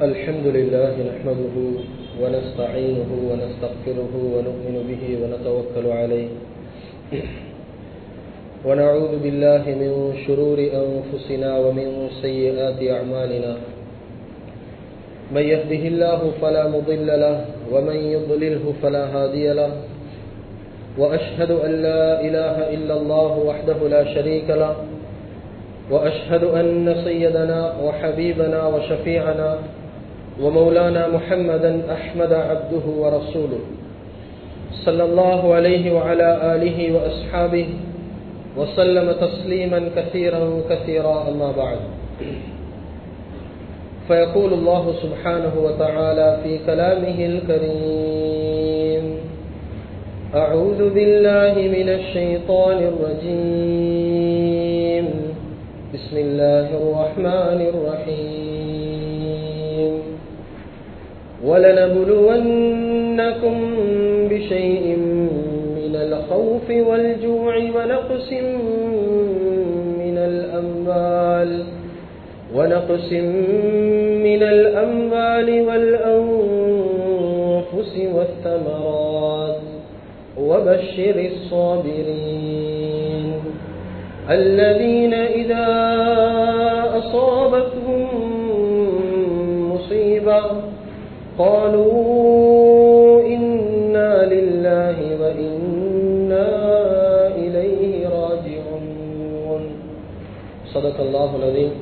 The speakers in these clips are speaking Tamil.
الحمد لله نحمده ونستعينه ونستغفره ونؤمن به ونتوكل عليه ونعوذ بالله من شرور أنفسنا ومن سيئات أعمالنا من يهده الله فلا مضل له ومن يضلله فلا هادي له وأشهد أن لا إله إلا الله وحده لا شريك له وأشهد أن سيدنا وحبيبنا وشفيعنا ومولانا محمدا أحمد عبده ورسوله صلى الله عليه وعلى آله وأصحابه وسلم تسليما كثيرا كثيرا أما بعد فيقول الله سبحانه وتعالى في كلامه الكريم أعوذ بالله من الشيطان الرجيم بسم الله الرحمن الرحيم ولنبلونكم بشيء من الخوف والجوع ونقص من الأموال ونقص من الأموال والأنفس والثمرات وبشر الصابرين الذين إذا أصابتهم مصيبة قالوا إنا لله وإنا إليه راجعون صدق الله العظيم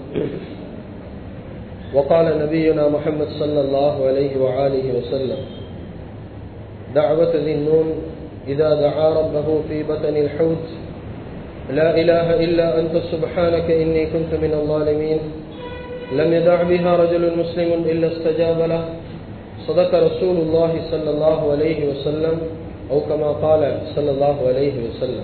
وقال نبينا محمد صلى الله عليه وآله وسلم دعوة ذي النون إذا دعا ربه في بطن الحوت لا إله إلا أنت سبحانك إني كنت من الظالمين لم يدع بها رجل مسلم إلا استجاب له صدق رسول الله صلى الله عليه وسلم أو كما قال صلى الله عليه وسلم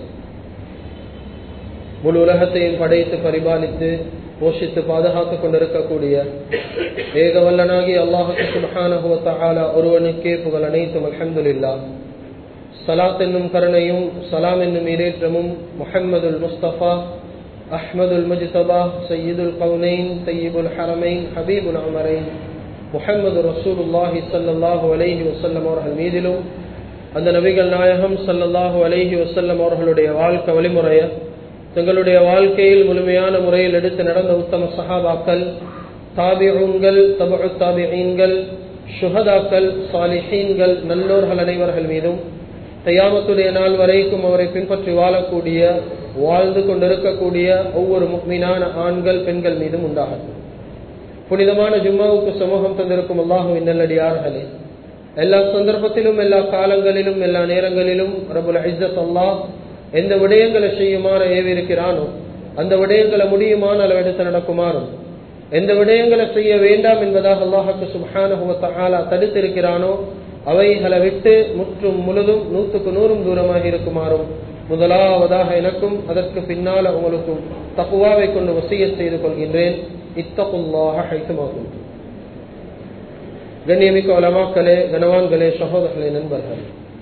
முழு உலகத்தையும் படைத்து பரிபாலித்து போஷித்து பாதுகாத்துக் கொண்டிருக்கக்கூடிய ஏக வல்லனாகி அல்லாஹுக்கு சுபஹானஹுவத்தாலா ஒருவனுக்கே புகழ் அனைத்தும் அலமதுல்லா சலாத் என்னும் கருணையும் சலாம் என்னும் இரேற்றமும் முஹம்மதுல் முஸ்தபா அஹ்மதுல் முஜ்தபா சையீதுல் கவுனைன் சையீபுல் ஹரமைன் ஹபீபுல் அமரைன் முஹம்மது ரசூலுல்லாஹி சல்லாஹூ அலைஹி வசல்லம் அவர்கள் மீதிலும் அந்த நபிகள் நாயகம் சல்லல்லாஹூ அலைஹி வசல்லம் அவர்களுடைய வாழ்க்கை வழிமுறைய தங்களுடைய வாழ்க்கையில் முழுமையான முறையில் எடுத்து நடந்த உத்தம சஹாபாக்கள் தாபிஊன்கள் தபு தாபிஈன்கள் சுஹதாக்கள் சாலிஹீன்கள் நல்லோர்கள் அனைவர்கள் மீதும் தையாமத்துடைய நாள் வரைக்கும் அவரை பின்பற்றி வாழக்கூடிய வாழ்ந்து கொண்டிருக்கக்கூடிய ஒவ்வொரு முக்மீனான ஆண்கள் பெண்கள் மீதும் உண்டாகட்டும் புனிதமான ஜும்மாவுக்கு சமூகம் தந்திருக்கும் அல்லாஹுவின் நல்லடியார்களே எல்லா சந்தர்ப்பத்திலும் எல்லா காலங்களிலும் எல்லா நேரங்களிலும் ரபுல் ஐசத் அல்லாஹ் எந்த விடயங்களை செய்யுமாறு ஏவிருக்கிறானோ அந்த விடயங்களை முடியுமான அளவெடுத்து நடக்குமாறும் எந்த விடயங்களை செய்ய வேண்டாம் என்பதாக அல்லாஹுக்கு சுபஹான தடுத்திருக்கிறானோ அவைகளை விட்டு முற்றும் முழுதும் நூற்றுக்கு நூறும் தூரமாக இருக்குமாறும் முதலாவதாக எனக்கும் அதற்கு பின்னால் உங்களுக்கும் தப்புவாவை கொண்டு வசிய செய்து கொள்கின்றேன் இத்தகுல்லாக ஹைத்துமாகும் கண்ணியமிக்க வளமாக்களே கனவான்களே சகோதரர்களே நண்பர்கள்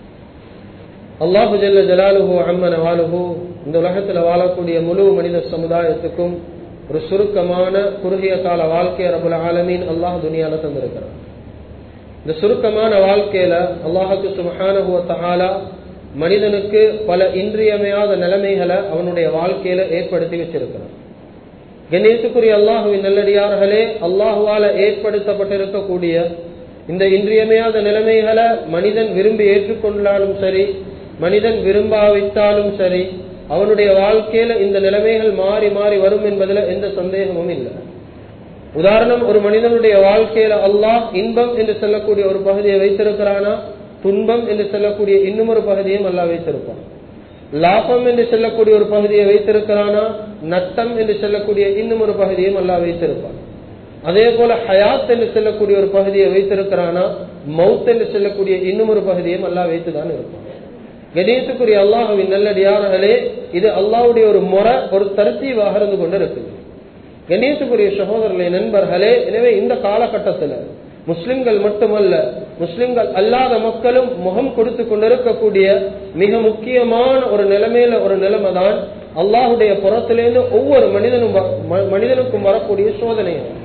அல்லாஹு ஜல்ல ஜலாலுஹு அம்மன வாலுஹு இந்த உலகத்தில் வாழக்கூடிய முழு மனித சமுதாயத்துக்கும் ஒரு சுருக்கமான குறுகிய கால வாழ்க்கையை ரபுல் ஆலமீன் அல்லாஹ் துனியால தந்திருக்கிறார் இந்த சுருக்கமான வாழ்க்கையில அல்லாஹுக்கு சுபஹானஹுவத்தாலா மனிதனுக்கு பல இன்றியமையாத நிலைமைகளை அவனுடைய வாழ்க்கையில ஏற்படுத்தி வச்சிருக்கிறான் கணேசுக்குரிய அல்லாஹுவின் நல்லடியார்களே அல்லாஹுவால ஏற்படுத்தப்பட்டிருக்கக்கூடிய இந்த இன்றியமையாத நிலைமைகளை மனிதன் விரும்பி ஏற்றுக்கொண்டாலும் சரி மனிதன் விரும்பாவிட்டாலும் சரி அவனுடைய வாழ்க்கையில இந்த நிலைமைகள் மாறி மாறி வரும் என்பதில் எந்த சந்தேகமும் இல்லை உதாரணம் ஒரு மனிதனுடைய வாழ்க்கையில அல்லாஹ் இன்பம் என்று சொல்லக்கூடிய ஒரு பகுதியை வைத்திருக்கிறானா துன்பம் என்று சொல்லக்கூடிய இன்னும் ஒரு பகுதியும் அல்லா வைத்திருப்பான் லாபம் என்று சொல்லக்கூடிய ஒரு பகுதியை வைத்திருக்கிறானா நட்டம் என்று சொல்லக்கூடிய இன்னும் ஒரு பகுதியும் அல்லா வைத்திருப்பான் அதே போல ஹயாத் என்று சொல்லக்கூடிய ஒரு பகுதியை வைத்திருக்கிறானா மவுத் என்று சொல்லக்கூடிய இன்னும் ஒரு பகுதியும் அல்லா வைத்துதான் இருப்பான் கணேசுக்குரிய அல்லாஹுவின் நல்லடியார்களே இது அல்லாவுடைய ஒரு முறை ஒரு தருத்தீவாக இருந்து கொண்டு இருக்குது கணேசுக்குரிய சகோதரர்களே நண்பர்களே எனவே இந்த காலகட்டத்தில் முஸ்லிம்கள் மட்டுமல்ல முஸ்லிம்கள் அல்லாத மக்களும் முகம் கொடுத்து கொண்டிருக்கக்கூடிய மிக முக்கியமான ஒரு நிலைமையில ஒரு நிலைமை தான் அல்லாஹுடைய புறத்திலிருந்து ஒவ்வொரு மனிதனும் வ- ம- மனிதனுக்கும் வரக்கூடிய சோதனை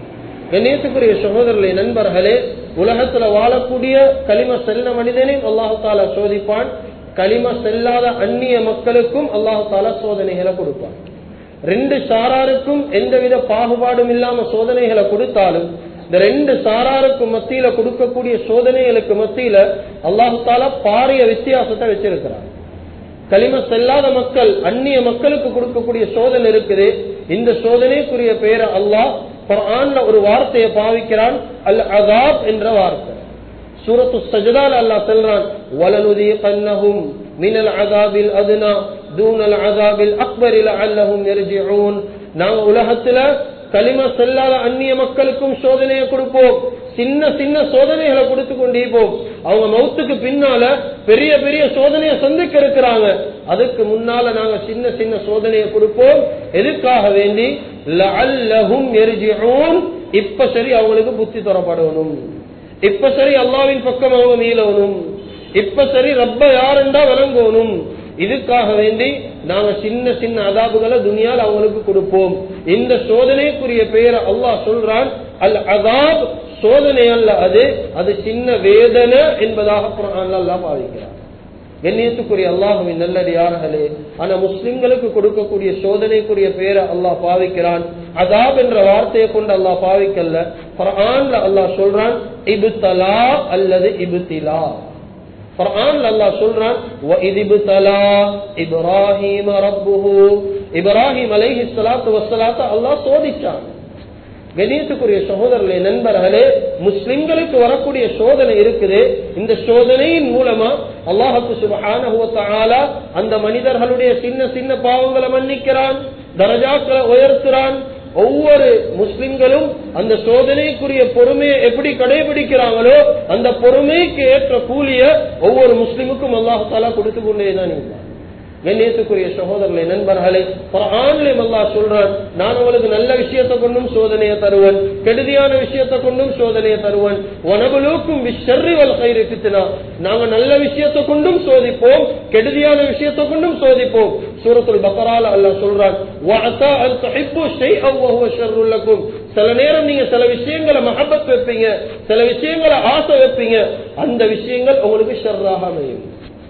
கணேசுக்குரிய சகோதரர்களே நண்பர்களே உலகத்துல வாழக்கூடிய களிம செல்ல மனிதனையும் அல்லாஹு தாலா சோதிப்பான் களிம செல்லாத அந்நிய மக்களுக்கும் அல்லாஹு தாலா சோதனைகளை கொடுப்பான் ரெண்டு சாராருக்கும் எந்தவித பாகுபாடும் இல்லாம சோதனைகளை கொடுத்தாலும் இந்த ரெண்டு சாராருக்கும் மத்தியில கொடுக்கக்கூடிய சோதனைகளுக்கு மத்தியில அல்லாஹு தாலா பாரிய வித்தியாசத்தை வச்சிருக்கிறார் களிம செல்லாத மக்கள் அந்நிய மக்களுக்கு கொடுக்கக்கூடிய சோதனை இருக்குது இந்த சோதனைக்குரிய பெயரை அல்லாஹ் குர்ஆன்ல ஒரு வார்த்தையை பாவிக்கிறான் அல் அகாப் என்ற வார்த்தை சூரத்து சஜதால் அல்லாஹ் சொல்றான் வலனுதீகன்னஹும் மினல் அகாபில் அதுனா தூனல் அகாபில் அக்பர் லஅல்லஹும் யர்ஜிஊன் நாங்க உலகத்துல களிம செல்லாத அந்நிய மக்களுக்கும் சோதனையை கொடுப்போம் சின்ன சின்ன சோதனைகளை கொடுத்து கொண்டிருப்போம் அவங்க மௌத்துக்கு பின்னால பெரிய பெரிய சோதனையை சந்திக்க இருக்கிறாங்க அதுக்கு முன்னால நாங்க சின்ன சின்ன சோதனையை கொடுப்போம் எதுக்காக வேண்டி லஅல்லஹும் யர்ஜிஊன் இப்ப சரி அவங்களுக்கு புத்தி தரப்படணும் இப்ப சரி அல்லாவின் பக்கம் அவங்க மீளணும் இப்ப சரி ரப்ப யாருண்டா விளங்கணும் இதுக்காக வேண்டி நாங்க சின்ன சின்ன அதாபுகளை துனியால் அவங்களுக்கு கொடுப்போம் இந்த சோதனைக்குரிய பெயரை அல்லாஹ் சொல்றான் அல் அதாப் சோதனை அல்ல அது அது சின்ன வேதனை என்பதாக குர்ஆன்ல அல்லாஹ் பாவிக்கிறார் கண்ணியத்துக்குரிய அல்லாஹுவின் நல்லடியார்களே ஆனா முஸ்லிம்களுக்கு கொடுக்கக்கூடிய சோதனைக்குரிய பேரை அல்லாஹ் பாவிக்கிறான் அதாப் என்ற வார்த்தையை கொண்டு அல்லாஹ் பாவிக்கல்ல குர்ஆன்ல அல்லாஹ் சொல்றான் இபுத்தலா அல்லது இபுத்திலா குர்ஆன்ல அல்லாஹ் சொல்றான் وَإِذِ ابْتَلَى إِبْرَاهِيمَ رَبُّهُ இப்ராஹிம் அலைஹி ஸலாத்து வஸ்ஸலாத்த அல்லாஹ் சோதிச்சான் கணியத்துக்குரிய சகோதரர்களே நண்பர்களே முஸ்லிம்களுக்கு வரக்கூடிய சோதனை இருக்குது இந்த சோதனையின் மூலமா அல்லாஹுக்கு சுபஹானஹு வ தஆலா அந்த மனிதர்களுடைய சின்ன சின்ன பாவங்களை மன்னிக்கிறான் தரஜாக்களை உயர்த்துறான் ஒவ்வொரு முஸ்லிம்களும் அந்த சோதனைக்குரிய பொறுமையை எப்படி கடைபிடிக்கிறாங்களோ அந்த பொறுமைக்கு ஏற்ற கூலிய ஒவ்வொரு முஸ்லிமுக்கும் அல்லாஹு தாலா கொடுத்து கொண்டே தான் இருந்தார் கண்ணியத்துக்குரிய சகோதரர்களே நண்பர்களே குர்ஆன்லயும் அல்லாஹ் சொல்றான் நான் உங்களுக்கு நல்ல விஷயத்தை கொண்டும் சோதனையை தருவன் கெடுதியான விஷயத்தை கொண்டும் சோதனையை தருவன் உணவுலூக்கும் விஷர்ரி வல் கைரி ஃபித்னா நாங்க நல்ல விஷயத்தை கொண்டும் சோதிப்போம் கெடுதியான விஷயத்தை கொண்டும் சோதிப்போம் சூரத்துல் பக்கரால அல்லாஹ் சொல்றான் வஅதா அன் துஹிப்பு ஷைஅன் வஹுவ ஷர்ருல் லக்கும் சில நேரம் நீங்க சில விஷயங்களை மஹப்பத் வைப்பீங்க சில விஷயங்களை ஆசை வைப்பீங்க அந்த விஷயங்கள் உங்களுக்கு ஷர்ராக அமையும்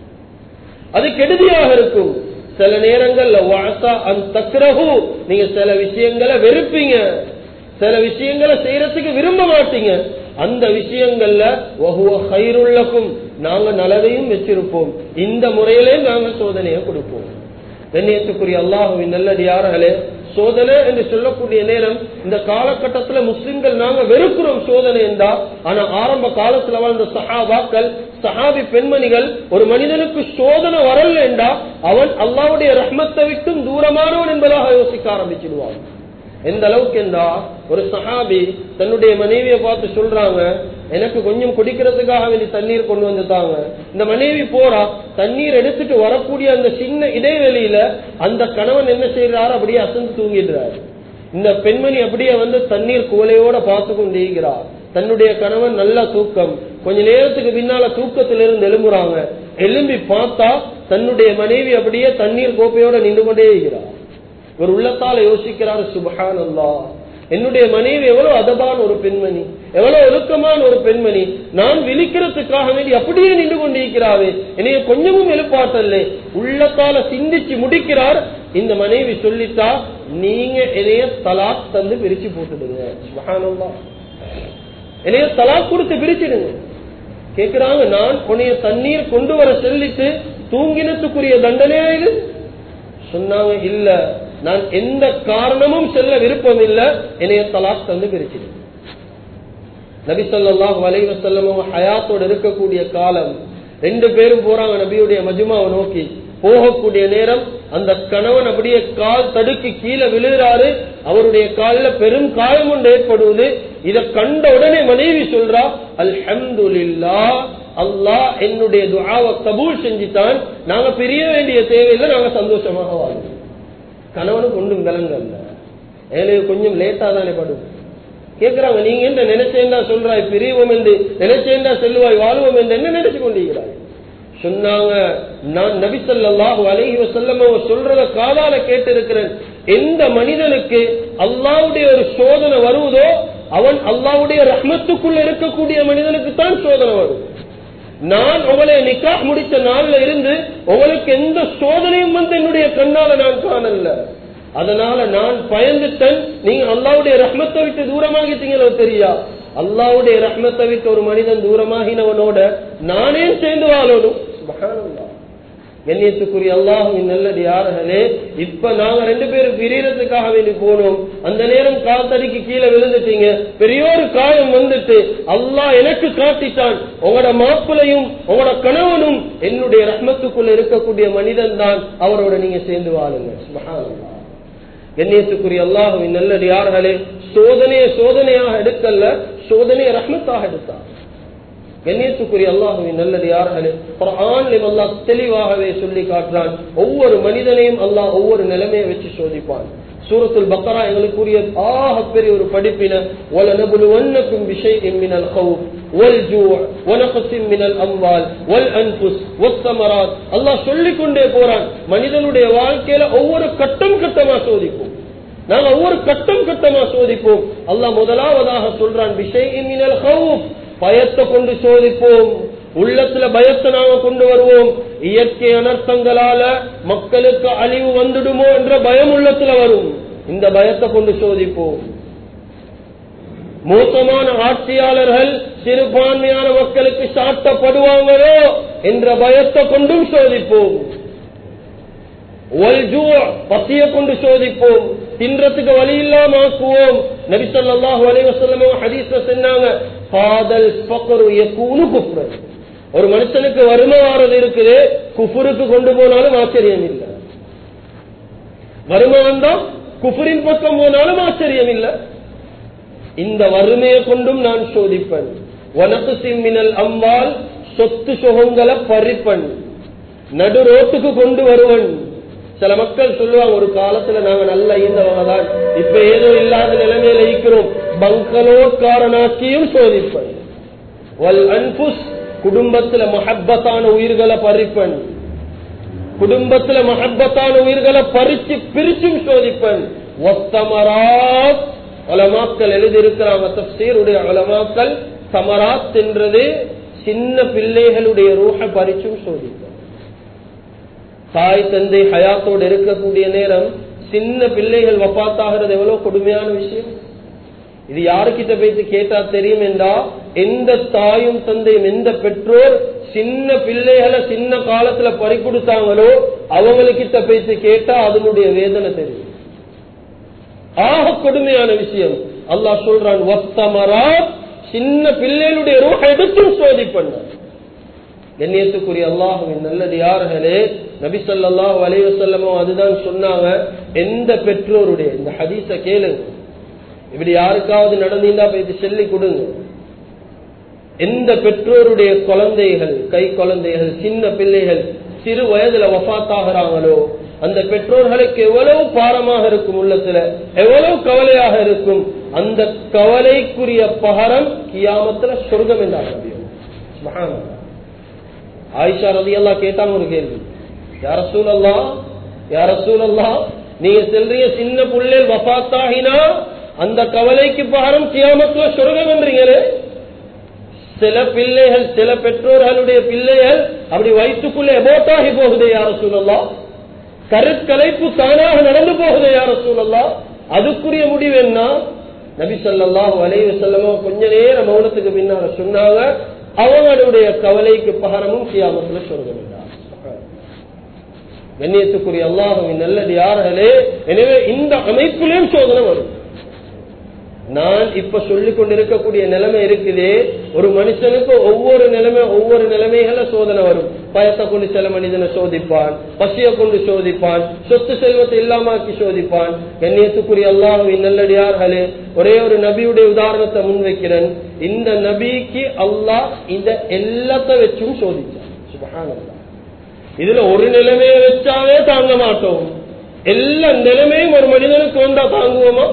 அது கெடுதியாக இருக்கும் சில நேரங்கள்ல வாசா அன் தக்ரஹு நீங்க சில விஷயங்களை வெறுப்பீங்க சில விஷயங்களை செய்யறதுக்கு விரும்ப மாட்டீங்க அந்த விஷயங்கள்ல வஹுவ ஹைருள்ளக்கும் நாங்க நலவையும் வச்சிருப்போம் இந்த முறையிலே நாங்க சோதனையை கொடுப்போம் கண்ணியத்துக்குரிய அல்லாஹுவின் நல்லடியார்களே சோதனை என்று சொல்லக்கூடிய நேரம் இந்த காலகட்டத்துல முஸ்லிம்கள் நாங்க வெறுக்கிறோம் சோதனை என்றா ஆனா ஆரம்ப காலத்துல வாழ்ந்த சஹாபாக்கள் சஹாபி பெண்மணிகள் ஒரு மனிதனுக்கு சோதனை வரல என்றா அவன் அல்லாவுடைய ரஹ்மத்தை விட்டும் தூரமானவன் என்பதாக யோசிக்க ஆரம்பிச்சிடுவான் எந்த அளவுக்கு என்றா ஒரு சஹாபி தன்னுடைய மனைவியை பார்த்து சொல்றாங்க எனக்கு கொஞ்சம் குடிக்கிறதுக்காக வேண்டி தண்ணீர் கொண்டு வந்துட்டாங்க இந்த மனைவி போறா தண்ணீர் எடுத்துட்டு வரக்கூடிய அந்த சின்ன இடைவெளியில அந்த கணவன் என்ன செய்யறாரு அப்படியே அசந்து தூங்கிடுறாரு இந்த பெண்மணி அப்படியே வந்து தண்ணீர் குவலையோட பார்த்து கொண்டிருக்கிறார் தன்னுடைய கணவன் நல்ல தூக்கம் கொஞ்ச நேரத்துக்கு பின்னால தூக்கத்திலிருந்து எழும்புறாங்க எழும்பி பார்த்தா தன்னுடைய மனைவி அப்படியே தண்ணீர் கோப்பையோட நின்று கொண்டே இருக்கிறார் ஒரு உள்ளத்தால யோசிக்கிறார் சுபஹான் அல்லா என்னுடைய மனைவி எவ்வளவு அதபான ஒரு பெண்மணி எவ்வளவு ஒழுக்கமான ஒரு பெண்மணி நான் விழிக்கிறதுக்காக வேண்டி அப்படியே நின்று கொண்டிருக்கிறாவே என்னைய கொஞ்சமும் எழுப்பாட்டல்ல உள்ளத்தால சிந்திச்சு முடிக்கிறார் இந்த மனைவி சொல்லிட்டா நீங்க என்னைய தலாக் தந்து பிரிச்சு போட்டுடுங்க சுபஹானல்லா என்னைய தலாக் கொடுத்து பிரிச்சிடுங்க கேக்குறாங்க நான் உன்னைய தண்ணீர் கொண்டு வர சொல்லிட்டு தூங்கினத்துக்குரிய தண்டனையா இது சொன்னாங்க இல்ல நான் எந்த காரணமும் செல்ல விருப்பம் இல்ல என்னைய தலாக் தந்து பிரிச்சிடு நபி சொல்லாஹ் வலைவ செல்லமும் ஹயாத்தோடு இருக்கக்கூடிய காலம் ரெண்டு பேரும் போறாங்க நபியுடைய மஜுமாவை நோக்கி போகக்கூடிய நேரம் அந்த கணவன் அப்படியே கால் தடுக்கி கீழே விழுகிறாரு அவருடைய காலில் பெரும் காயம் ஒன்று ஏற்படுவது இதை கண்ட உடனே மனைவி சொல்றா அல்ஹம்துலில்லா அல்லாஹ் என்னுடைய துஆவை கபூல் செஞ்சுட்டான் நாங்க பிரிய வேண்டிய தேவையில்லை நாங்க சந்தோஷமாக வாழ்வோம் கணவனுக்கு ஒன்றும் விலங்கல்ல ஏழைய கொஞ்சம் லேட்டா தானே படும் கேட்கிறாங்க நீங்க என்ன நினைச்சேன்டா சொல்றாய் பிரிவோம் என்று நினைச்சேன்டா செல்வாய் வாழ்வோம் என்று என்ன நினைச்சு கொண்டிருக்கிறாய் சொன்னாங்க நான் நபிசல்லாஹு அலைஹி வசல்லம் சொல்றத காதால கேட்டு இருக்கிறேன் எந்த மனிதனுக்கு அல்லாவுடைய ஒரு சோதனை வருவதோ அவன் அல்லாவுடைய ரஹ்மத்துக்குள்ள இருக்கக்கூடிய மனிதனுக்கு தான் சோதனை வரும் நான் உங்களை நிக்கா முடிச்ச நாள்ல இருந்து உங்களுக்கு எந்த சோதனையும் வந்து என்னுடைய கண்ணால நான் காணல அதனால நான் பயந்துட்டேன் நீங்க அல்லாவுடைய ரஹ்மத்தை விட்டு தூரமாகிட்டீங்களோ தெரியா அல்லாவுடைய ரஹ்மத்தை விட்டு ஒரு மனிதன் தூரமாகினவனோட நானே சேர்ந்து வாழணும் சுப்ஹானல்லாஹ். கண்ணியத்துக்குரிய அல்லாஹுவின் நல்லது யார்களே இப்ப நாங்க ரெண்டு பேரும் பிரியறதுக்காக வேண்டி போனோம் அந்த நேரம் காத்தடிக்கு கீழே விழுந்துட்டீங்க பெரிய ஒரு காயம் வந்துட்டு அல்லாஹ் எனக்கு காட்டிட்டான் உங்களோட மாப்பிளையும் உங்களோட கணவனும் என்னுடைய ரஹ்மத்துக்குள்ள இருக்கக்கூடிய மனிதன் தான் அவரோட நீங்க சேர்ந்து வாழுங்க சுப்ஹானல்லாஹ். கண்ணியத்துக்குரிய அல்லாஹுவின் நல்லது யார்களே சோதனையை சோதனையாக எடுக்கல சோதனையை ரஹ்மத்தாக எடுத்தார் கண்ணியத்துக்குரிய அல்லாஹுவின் நல்லது யார்களே குர்ஆனில் அல்லாஹ் தெளிவாகவே சொல்லி காட்டுறான் ஒவ்வொரு மனிதனையும் அல்லாஹ் ஒவ்வொரு நிலைமையை வச்சு சோதிப்பான் சூரத்துல் பக்கரா எங்களுக்குரிய ஆக பெரிய ஒரு படிப்பின وَلَنَبْلُوَنَّكُمْ بِشَيْءٍ مِنَ الْخَوْفِ وَالْجُوعِ وَنَقْصٍ مِنَ الْأَمْوَالِ وَالْأَنْفُسِ وَالثَّمَرَاتِ அல்லாஹ் சொல்லிக் கொண்டே போறான் மனிதனுடைய வாழ்க்கையில ஒவ்வொரு கட்டம் கட்டமா சோதிப்போம் நாங்க ஒவ்வொரு கட்டம் கட்டமா சோதிப்போம் அல்லாஹ் முதலாவதாக சொல்றான் விஷயம் மினல் ஹவுப் பயத்தை கொண்டு சோதிப்போம் உள்ளத்துல பயத்தை நாங்க கொண்டு வருவோம் இயற்கை அனர்த்தங்களால மக்களுக்கு அழிவு வந்துடுமோ என்ற பயம் உள்ளத்துல வரும் இந்த பயத்தை கொண்டு சோதிப்போம் மோசமான ஆட்சியாளர்கள் சிறுபான்மையான மக்களுக்கு சாட்டப்படுவாங்களோ என்ற பயத்தை கொண்டும் சோதிப்போம் பசிய கொண்டு சோதிப்போம் தின்றதுக்கு வழி இல்லாம ஆக்குவோம் நபிசல்லாஹு அலைவசல்லமோ ஹதீஸ்ல சொன்னாங்க காதல் பக்கரு யக்கூனு குஃப்ரன் ஒரு மனுஷனுக்கு வறுமை வாரது இருக்குது குஃபுருக்கு கொண்டு போனாலும் ஆச்சரியம் இல்லை வறுமை வந்தா குஃபுரின் பக்கம் போனாலும் ஆச்சரியம் இல்லை இந்த வறுமையை கொண்டும் நான் சோதிப்பேன் உனக்கு சிம்மினல் அம்பால் சொத்து சுகங்களை பறிப்பன் நடு ரோட்டுக்கு கொண்டு வருவன் சில மக்கள் சொல்லுவாங்க ஒரு காலத்துல நாங்க நல்ல ஈந்தவங்க தான் இப்ப ஏதோ இல்லாத நிலைமையில இருக்கிறோம் பங்களோட்காரனாக்கியும் சோதிப்பன் வல் அன்புஸ் குடும்பத்துல மஹப்பத்தான உயிர்களை பறிப்பன் குடும்பத்துல மஹப்பத்தான உயிர்களை பறிச்சு பிரிச்சும் சோதிப்பன் ஒத்தமராத் உலமாக்கள் எழுதியிருக்கிறாங்க தப்சீருடைய உலமாக்கள் சமராத் என்றது சின்ன பிள்ளைகளுடைய ரூஹ பறிச்சும் சோதிப்பன் தாய் தந்தை ஹயாத்தோடு இருக்கக்கூடிய நேரம் சின்ன பிள்ளைகள் வப்பாத்தாகிறது எவ்வளவு கொடுமையான விஷயம் இது யாருக்கிட்ட போயிட்டு கேட்டா தெரியும் என்றா எந்த தாயும் தந்தையும் எந்த பெற்றோர் சின்ன பிள்ளைகளை சின்ன காலத்துல பறி கொடுத்தாங்களோ அவங்களுக்கிட்ட போயிட்டு கேட்டா அதனுடைய வேதனை தெரியும் ஆக கொடுமையான விஷயம் அல்லாஹ் சொல்றான் வத்தமரா சின்ன பிள்ளைகளுடைய ரூஹ எடுத்தும் சோதிப்பண்ண கண்ணியத்துக்குரிய அல்லாஹுவின் நல்லது யார்களே நபி சொல்லாஹு அலைவசல்லமோ அதுதான் சொன்னாங்க எந்த பெற்றோருடைய இந்த ஹதீஸ கேளுங்க இப்படி யாருக்காவது நடந்தீங்கன்னா போய் சொல்லி கொடுங்க எந்த பெற்றோருடைய குழந்தைகள் கை குழந்தைகள் சின்ன பிள்ளைகள் சிறு வயதுல வஃத்தாகிறாங்களோ அந்த பெற்றோர்களுக்கு எவ்வளவு பாரமாக இருக்கும் உள்ளத்துல எவ்வளவு கவலையாக இருக்கும் அந்த கவலைக்குரிய பகரம் கியாமத்துல சொர்க்கம் என்றாக முடியும் ஆயிஷா ரதி எல்லாம் கேட்டாங்க ஒரு கேள்வி யார சூழல்லா யார சூழல்லா நீங்க செல்றீங்க சின்ன புள்ளில் வஃத்தாகினா அந்த கவலைக்கு பகரம் கியாமத்துல சொர்க்கம் என்றீங்களே சில பிள்ளைகள் சில பெற்றோர்களுடைய பிள்ளைகள் அப்படி வயிற்றுக்குள்ளே எபோட்டாகி போகுது யார சூழல்லா கருக்கலைப்பு தானாக நடந்து போகுது யார சூழல்லா அதுக்குரிய முடிவு என்ன நபி சொல்லாஹு அலைவு செல்லமோ கொஞ்ச நேரம் மௌனத்துக்கு பின்னால சொன்னாங்க அவங்களுடைய கவலைக்கு பகரமும் கியாமத்துல சொர்க்கம் கண்ணியத்துக்குரிய அல்லாஹுவின் நல்லது யார்களே எனவே இந்த அமைப்பிலேயும் சோதனை வரும் நான் இப்ப சொல்லிக் கொண்டிருக்கக்கூடிய நிலைமை இருக்குதே ஒரு மனுஷனுக்கு ஒவ்வொரு நிலைமை ஒவ்வொரு நிலைமைகள சோதனை வரும் பயத்தை கொண்டு சில மனிதனை சோதிப்பான் பசியை கொண்டு சோதிப்பான் சொத்து செல்வத்தை இல்லாமாக்கி சோதிப்பான் கண்ணியத்துக்குரிய அல்லாஹுவின் நல்லடியார்களே ஒரே ஒரு நபியுடைய உதாரணத்தை முன்வைக்கிறேன் இந்த நபிக்கு அல்லாஹ் இந்த எல்லாத்த வச்சும் சோதிச்சான் சுபஹானல்லாஹ் இதுல ஒரு நிலைமையை வச்சாலே தாங்க மாட்டோம் எல்லா நிலைமையும் ஒரு மனிதனுக்கு வந்தா தாங்குவோமா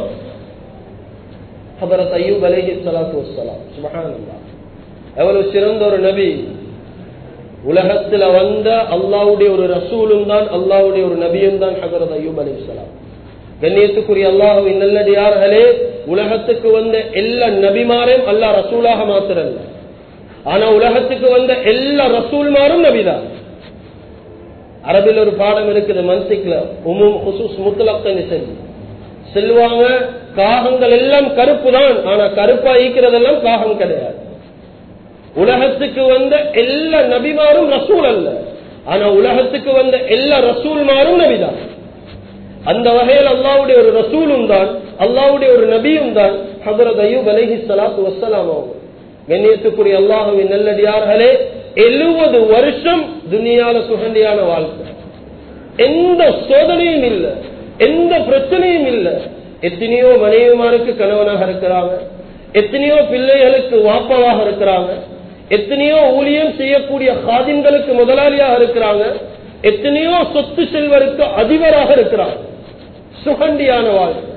ஹபரத் ஐயூப் அலைஹி ஸலாத்து வஸ்ஸலாம் சுப்ஹானல்லாஹ் எவ்வளவு சிறந்த ஒரு நபி உலகத்துல வந்த அல்லாஹ்வுடைய ஒரு ரசூலும் தான் அல்லாஹ்வுடைய ஒரு நபியும் தான் ஹபரத் ஐயூப் அலைஹிஸ்ஸலாம் கண்ணியத்துக்குரிய அல்லாஹ்வின் நல்லடியார்களே உலகத்துக்கு வந்த எல்லா நபிமாரையும் அல்லா ரசூலாக மாத்திரல்ல ஆனா உலகத்துக்கு வந்த எல்லா ரசூல்மாரும் நபிதான் அரபில் ஒரு பாடம் இருக்குது மன்சிக்ல உமும் ஹுசூஸ் முத்தலக்கன்னு சொல்லி செல்வாங்க காகங்கள் எல்லாம் கருப்பு தான் ஆனா கருப்பா ஈக்கிறதெல்லாம் காகம் கிடையாது உலகத்துக்கு வந்த எல்லா நபிமாரும் ரசூல் அல்ல ஆனா உலகத்துக்கு வந்த எல்லா ரசூல்மாரும் நபிதான் அந்த வகையில் அல்லாவுடைய ஒரு ரசூலும் தான் அல்லாவுடைய ஒரு நபியும் தான் ஹபரத் அய்யூப் அலைஹி சலாத்து வசலாம் அவங்க கண்ணியத்துக்குரிய அல்லாஹுவின் நல்லடியார்களே எழுபது வருஷம் துனியால சுகண்டியான வாழ்க்கை எந்த சோதனையும் இல்லை எந்த பிரச்சனையும் இல்லை எத்தனையோ மனைவிமாருக்கு கணவனாக இருக்கிறாங்க எத்தனையோ பிள்ளைகளுக்கு வாப்பாவாக இருக்கிறாங்க எத்தனையோ ஊழியம் செய்யக்கூடிய காதின்களுக்கு முதலாளியாக இருக்கிறாங்க எத்தனையோ சொத்து செல்வருக்கு அதிபராக இருக்கிறாங்க சுகண்டியான வாழ்க்கை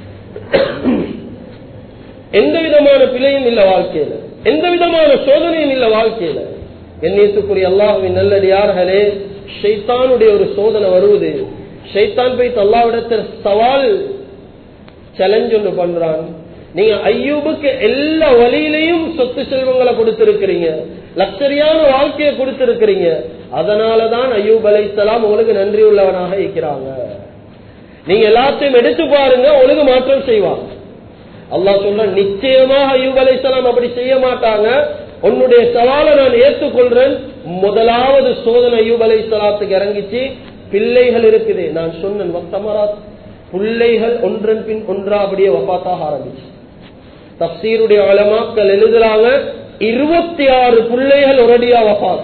எந்த விதமான பிழையும் இல்ல வாழ்க்கையில எந்த விதமான சோதனையும் இல்ல வாழ்க்கையில எண்ணியத்துக்குரிய அல்லாஹுவின் நல்லடியார்களே ஷைத்தானுடைய ஒரு சோதனை வருவது ஷைத்தான் போய் அல்லாவிடத்தில் சவால் சேலஞ்ச் ஒன்று பண்றான் நீங்க ஐயூபுக்கு எல்லா வழியிலையும் சொத்து செல்வங்களை கொடுத்திருக்கிறீங்க லக்ஸரியான வாழ்க்கையை கொடுத்திருக்கிறீங்க அதனாலதான் ஐயூப் அலைசலாம் உங்களுக்கு நன்றி உள்ளவனாக இருக்கிறாங்க நீங்க எல்லாத்தையும் எடுத்து பாருங்க ஒழுங்கு மாற்றம் செய்வாங்க அல்லாஹ் சொல்ற நிச்சயமாக ஐயூப் அலைசலாம் அப்படி செய்ய மாட்டாங்க உன்னுடைய சவாலை நான் ஏற்றுக்கொள்றேன் முதலாவது சோதனை ஐயூப் அலை சலாத்துக்கு இறங்கிச்சு பிள்ளைகள் இருக்குது நான் சொன்னேன் வக்தமராத் பிள்ளைகள் ஒன்றன் பின் ஒன்றா அப்படியே வப்பாத்தாக ஆரம்பிச்சு தப்சீருடைய அலமாக்கள் எழுதுறாங்க இருபத்தி ஆறு பிள்ளைகள் ஒரடியா வபாத்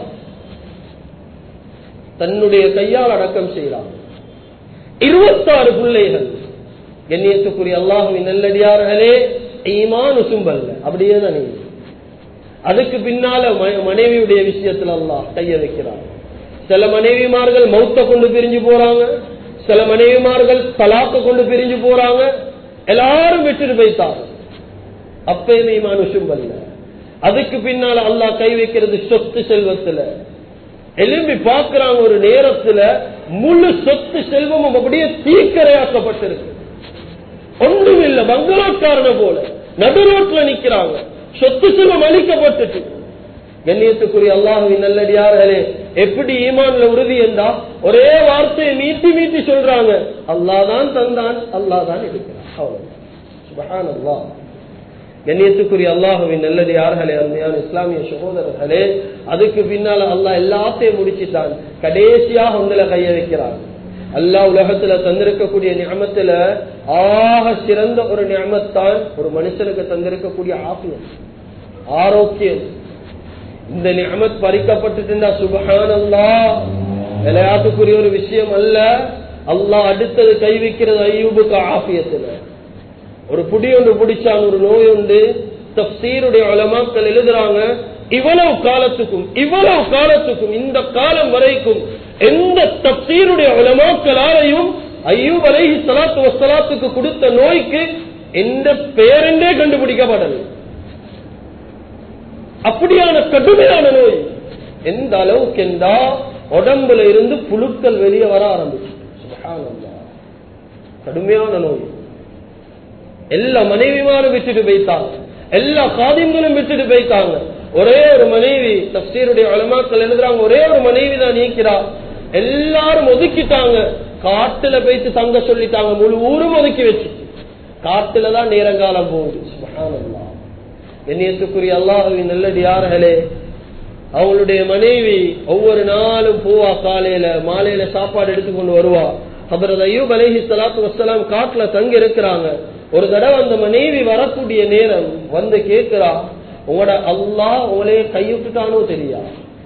தன்னுடைய கையால் அடக்கம் செய்யலாம் இருபத்தாறு பிள்ளைகள் கண்ணியத்துக்குரிய அல்லாஹுவின் நல்லடியார்களே ஈமான் உசும்பல்ல அப்படியே தான் நீங்க அதுக்கு பின்னால மனைவியுடைய விஷயத்துல அல்லாஹ் கைய வைக்கிறார் சில மனைவிமார்கள் மௌத்த கொண்டு பிரிஞ்சு போறாங்க சில மனைவிமார்கள் தலாக்க கொண்டு பிரிஞ்சு போறாங்க எல்லாரும் விட்டுட்டு போய்த்தாங்க அப்பயுமே மனுஷம் பண்ணல அதுக்கு பின்னால அல்லாஹ் கை வைக்கிறது சொத்து செல்வத்துல எலும்பி பார்க்கிறாங்க ஒரு நேரத்துல முழு சொத்து செல்வமும் அப்படியே தீக்கரையாக்கப்பட்டிருக்கு ஒன்றும் இல்ல பங்களோட்காரன போல நடு ரோட்ல நிக்கிறாங்க சொத்து செல்வம் அளிக்கப்பட்டுட்டு கண்ணியத்துக்குரிய அல்லாஹுவின் நல்லடியார்களே எப்படி ஈமான்ல உறுதி என்றா ஒரே வார்த்தையை மீட்டி மீட்டி சொல்றாங்க அல்லாதான் தந்தான் அல்லாதான் இருக்கிறான் அவ்வளவு சுபஹான் அல்லாஹ் கண்ணியத்துக்குரிய அல்லாஹுவின் நல்லது யார்களே அருமையான இஸ்லாமிய சகோதரர்களே அதுக்கு பின்னால அல்லாஹ் எல்லாத்தையும் முடிச்சுட்டான் கடைசியாக உங்களை கைய வைக்கிறான் அல்லாஹ் உலகத்துல தந்திருக்கக்கூடிய நியமத்துல ஆக சிறந்த ஒரு நியமத்தான் ஒரு மனுஷனுக்கு தந்திருக்கக்கூடிய ஆபியம் ஆரோக்கியம் இந்த நியமத் பறிக்கப்பட்டுட்டா சுபஹானல்லா விளையாட்டுக்குரிய ஒரு விஷயம் அல்ல அல்லாஹ் அடுத்தது கை வைக்கிறது ஐயூபுக்கு ஆபியத்துல ஒரு புடி ஒன்று பிடிச்சான் ஒரு நோய் உண்டு தப்சீருடைய அலமாக்கள் எழுதுறாங்க இவ்வளவு காலத்துக்கும் இவ்வளவு காலத்துக்கும் இந்த காலம் வரைக்கும் எந்த தப்சீருடைய அலமாக்களாலையும் ஐயூப் அலைஹி சலாத்து வசலாத்துக்கு கொடுத்த நோய்க்கு எந்த பெயரென்றே கண்டுபிடிக்கப்படல அப்படியான கடுமையான நோய் எந்த அளவுக்கு என்றா உடம்புல இருந்து புழுக்கள் வெளியே வர ஆரம்பிச்சு கடுமையான நோய் எல்லா மனைவிமாரும் விட்டுட்டு போய்த்தாங்க எல்லா காதியங்களும் விட்டுட்டு போய்த்தாங்க ஒரே ஒரு மனைவி தப்சீருடைய அலமாக்கள் எழுதுறாங்க ஒரே ஒரு மனைவி தான் நீக்கிறா எல்லாரும் ஒதுக்கிட்டாங்க காட்டுல போயிட்டு தங்க சொல்லிட்டாங்க முழு ஊரும் ஒதுக்கி வச்சு காட்டுல தான் நேரங்காலம் போகுது என்னியத்துக்குரிய அல்லாஹுவின் நல்லடியார்களே அவங்களுடைய மனைவி ஒவ்வொரு நாளும் போவா காலையில மாலையில சாப்பாடு எடுத்துக்கொண்டு வருவா அப்புறம் ஐயூப் அலேஹி சலாத்து வசலாம் காட்டுல தங்கி இருக்கிறாங்க ஒரு தடவை அந்த மனைவி வரக்கூடிய நேரம் வந்து கேட்கிறா உங்களோட அல்லாஹ் உங்களைய கைவிட்டுட்டானோ தெரியா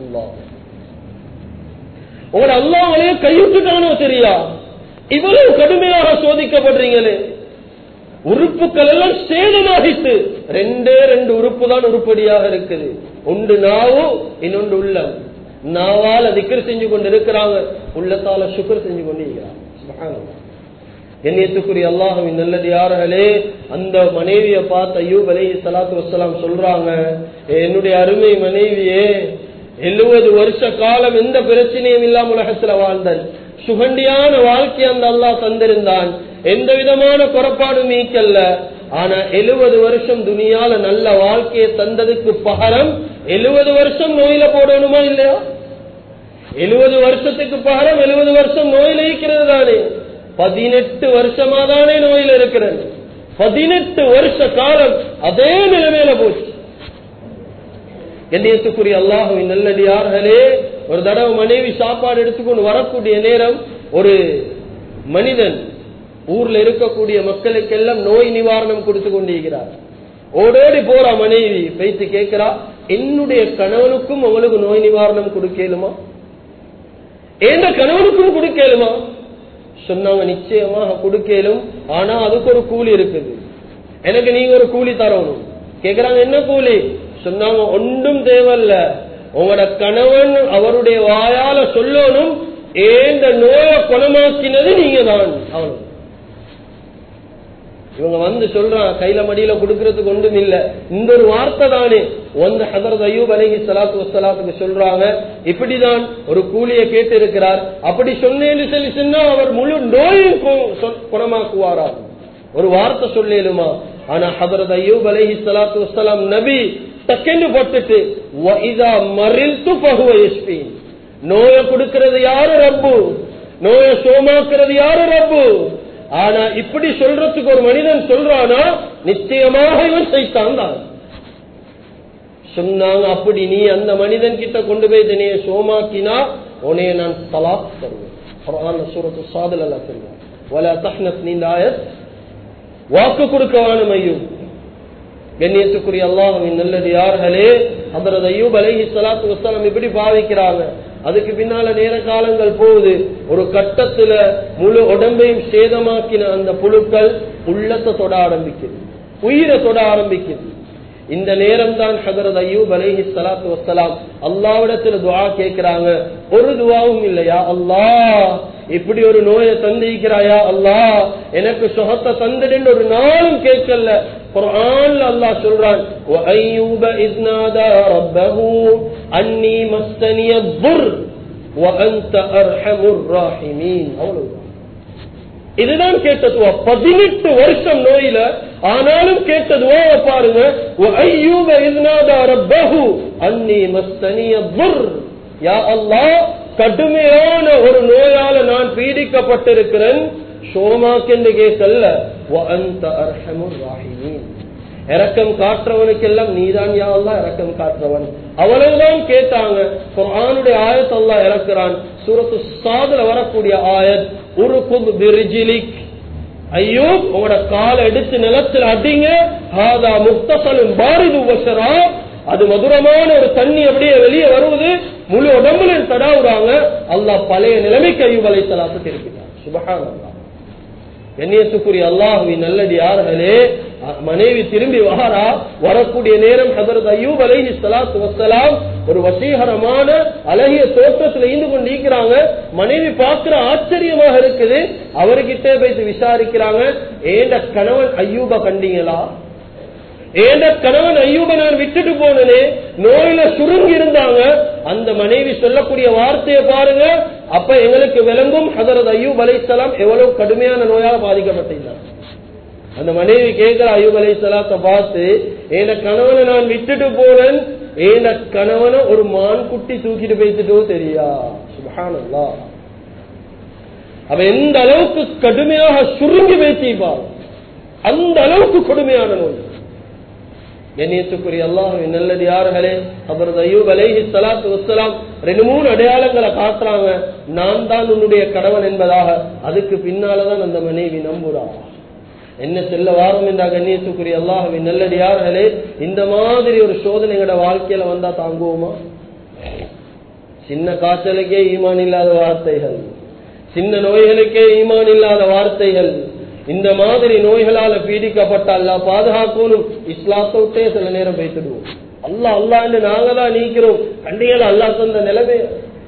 உங்களோட அல்லா உங்களைய கைவிட்டுட்டானோ தெரியா இவ்வளவு கடுமையாக சோதிக்கப்படுறீங்களே உறுப்புகள் எல்லாம் சேதமாகிட்டு ரெண்டே ரெண்டு உறுப்பு தான் உருப்படியாக இருக்குது ஒன்று நாவு இன்னொன்று உள்ளம் நாவால் திக்கர் செஞ்சு கொண்டு இருக்கிறாங்க உள்ளத்தால சுக்கர் செஞ்சு கொண்டு இருக்கிறாங்க கண்ணியத்துக்குரிய அல்லாஹுவின் நல்லது யார்களே அந்த மனைவியை பார்த்து ஐயூப் அலை சலாத்து வசலாம் சொல்றாங்க என்னுடைய அருமை மனைவியே எழுபது வருஷ காலம் எந்த பிரச்சனையும் இல்லாம உலகத்துல வாழ்ந்தன் சுகண்டியான வாழ்க்கை அந்த அல்லாஹ் தந்திருந்தான் எந்த விதமான குறப்பாடும் நீக்கல்ல ஆனா எழுபது வருஷம் துனியால நல்ல வாழ்க்கையை தந்ததுக்கு பகரம் எழுபது வருஷம் நோயில போடணுமா இல்லையா எழுபது வருஷத்துக்கு பகரம் எழுபது வருஷம் நோயில இருக்கிறது தானே பதினெட்டு வருஷமா தானே நோயில இருக்கிறது பதினெட்டு வருஷ காலம் அதே நிலைமையில போச்சு கண்ணியத்துக்குரிய அல்லாஹுவின் நல்லடியார்களே ஒரு தடவை மனைவி சாப்பாடு எடுத்துக்கொண்டு வரக்கூடிய நேரம் ஒரு மனிதன் ஊர்ல இருக்கக்கூடிய மக்களுக்கெல்லாம் நோய் நிவாரணம் கொடுத்து கொண்டிருக்கிறார் ஓடோடி போறா மனைவி பேசி கேட்கிறா என்னுடைய கணவனுக்கும் உங்களுக்கு நோய் நிவாரணம் கொடுக்கலுமா எந்த கணவனுக்கும் கொடுக்கலுமா சொன்னாங்க நிச்சயமாக கொடுக்கலும் ஆனா அதுக்கு ஒரு கூலி இருக்குது எனக்கு நீங்க ஒரு கூலி தரணும் கேக்குறாங்க என்ன கூலி சொன்னாங்க ஒன்றும் தேவையில்ல உங்களோட கணவன் அவருடைய வாயால சொல்லணும் ஏந்த நோயை குணமாக்கினது நீங்க தான் அவ்வளவு இவங்க வந்து சொல்றான் கையில மடியில கொடுக்கறதுக்கு ஒன்றும் இல்ல இந்த ஒரு வார்த்தை தானே வந்து ஹதரத் அய்யூப் அலைஹி ஸலாத்து வஸ்ஸலாத்துக்கு சொல்றாங்க இப்படிதான் ஒரு கூலியை கேட்டு இருக்கிறார் அப்படி சொன்னேன்னு சொல்லி சொன்னா அவர் முழு நோயும் கு- சொ- குணமாக்குவாரா ஒரு வார்த்தை சொல்லேலுமா ஆனா ஹதரத் அய்யூப் அலைஹி ஸலாத்து வஸ்ஸலாம் நபி டக்கென்று போட்டுட்டு வஇதா மரில்து ஃபஹுவ யஷ்ஃபீன் நோயை கொடுக்கிறது யாரு ரப்பு நோயை சோமாக்குறது யாரு ரப்பு ஆனா இப்படி சொல்றதுக்கு ஒரு மனிதன் சொல்றானா நிச்சயமாக இவன் சைத்தான் தான் சொன்னாங்க அப்படி நீ அந்த மனிதன் கிட்ட கொண்டு போய் தினைய சோமாக்கினா உனைய நான் தலாக் தருவேன் குர்ஆன்ல சூரத்து சாதல் அல்ல சொல்லுவேன் வலா தஹ்னத் நீ இந்த ஆயத் வாக்கு கொடுக்கவான மையும் கண்ணியத்துக்குரிய அல்லாஹுவின் நல்லது யார்களே ஹதரத் அய்யூப் அலைஹி ஸலாத்து வஸலாம் இப்படி பாவிக்கிறாங்க அதுக்கு பின்னால நேர காலங்கள் போகுது ஒரு கட்டத்துல முழு உடம்பையும் சேதமாக்கின அந்த புழுக்கள் உள்ளத்தை தொட ஆரம்பிக்குது உயிரை தொட ஆரம்பிக்குது இந்த நேரம் தான் ஹதரத் அய்யூப் அலைஹி ஸலாத்து வஸலாம் அல்லாஹ்விடத்துல துஆ கேக்குறாங்க ஒரு துஆவும் இல்லையா அல்லாஹ் இப்படி ஒரு நோயை தந்திருக்கிறாயா அல்லாஹ் எனக்கு சுகத்தை தந்துடுன்னு ஒரு நாளும் கேட்கல குர்ஆன்ல அல்லாஹ் சொல்றான் وَأَيُّوبَ إِذْ نَادَى رَبَّهُ أَنِّي مَسَّنِيَ الضُّرُّ وَأَنْتَ أَرْحَمُ الرَّاحِمِينَ அவ்வளவுதான் இதுதான் கேட்டதுவா பதினெட்டு வருஷம் நோயில ஆனாலும் கேட்டதுவா பாருங்க وَأَيُّوبَ إِذْ نَادَى رَبَّهُ أَنِّي مَسَّنِيَ الضُّرُّ யா அல்லாஹ் கடுமையான ஒரு நோயால நான் பீடிக்கப்பட்டிருக்கிறேன் சோமாக்கென்று கேட்கல وَأَنْتَ أَرْحَمُ الرَّاحِمِينَ இரக்கம் காட்டுறவனுக்கெல்லாம் நீதான் யா அல்லாஹ் இரக்கம் காட்டுறவன் அவ்வளவுதான் கேட்டாங்க குர்ஆனுடைய ஆயத் அல்லாஹ் இறக்குறான் சூரத்து சாதுல வரக்கூடிய ஆயத் உருகுத் பிரிஜிலிக் ஐயோ உங்களோட காலை எடுத்து நிலத்தில் அடிங்க ஹாதா முக்தசலும் பாரிது வசரா அது மதுரமான ஒரு தண்ணி அப்படியே வெளியே வருவது முழு உடம்புல தடாவுறாங்க அல்லாஹ் பழைய நிலைமைக்கு ஐயூப் அலைஹிஸ்ஸலாத்து திருப்பிட்டார் சுபஹானல்லாஹ் கண்ணியத்துக்குரிய அல்லாஹுவின் நல்லடி யார்களே மனைவி திரும்பி வாரா வரக்கூடிய நேரம் ஹதரத் அய்யூப் அலைஹி ஸலாத்து வஸ்ஸலாம் ஒரு வசீகரமான அழகிய தோற்றத்துல இருந்து கொண்டு இருக்கிறாங்க மனைவி பார்க்கிற ஆச்சரியமாக இருக்குது அவர்கிட்ட போயிட்டு விசாரிக்கிறாங்க ஏண்ட கணவன் ஐயூப கண்டீங்களா ஏண்ட கணவன் ஐயூப நான் விட்டுட்டு போனனே நோயில சுருங்கி இருந்தாங்க அந்த மனைவி சொல்லக்கூடிய வார்த்தையை பாருங்க அப்ப எங்களுக்கு விளங்கும் ஹதரத் ஐயூப் அலைஹிஸ்ஸலாம் எவ்வளவு கடுமையான நோயால பாதிக்கப்பட்டிருந்தாங்க அந்த மனைவி கேட்கிற ஐயூப் அலைஹிஸ்ஸலாத்தை பார்த்து ஏண்ட கணவனை நான் விட்டுட்டு போனேன் ஏண்ட கணவனை ஒரு மான் குட்டி தூக்கிட்டு போயிட்டுட்டோ தெரியா சுபஹானல்லாஹ் அவ எந்த அளவுக்கு கடுமையாக சுருங்கி பேசிப்பார் அந்த அளவுக்கு கொடுமையான நோய் கண்ணியத்துக்குரிய அல்லாஹுவின் நல்லது யார்களே அவரது ஐயூப் அலைஹி ஸலாத்து வஸ்ஸலாம் ரெண்டு மூணு அடையாளங்களை காட்டுறாங்க நான் தான் உன்னுடைய கணவன் என்பதாக அதுக்கு பின்னாலதான் அந்த மனைவி நம்புறா என்ன செல்ல வாரம் என்றா கண்ணியத்துக்குரிய அல்லாஹுவின் நல்லது யார்களே இந்த மாதிரி ஒரு சோதனை எங்கட வாழ்க்கையில வந்தா தாங்குவோமா சின்ன காய்ச்சலுக்கே ஈமான் இல்லாத வார்த்தைகள் சின்ன நோய்களுக்கே ஈமான் இல்லாத வார்த்தைகள் இந்த மாதிரி நோய்களால பீடிக்கப்பட்ட அல்லா பாதுகாக்கணும் இஸ்லாத்தை விட்டே சில நேரம் பேசிடுவோம் அல்லா அல்லா என்று நாங்க தான் நீக்கிறோம் கண்டிகள் அல்லா தந்த நிலைமை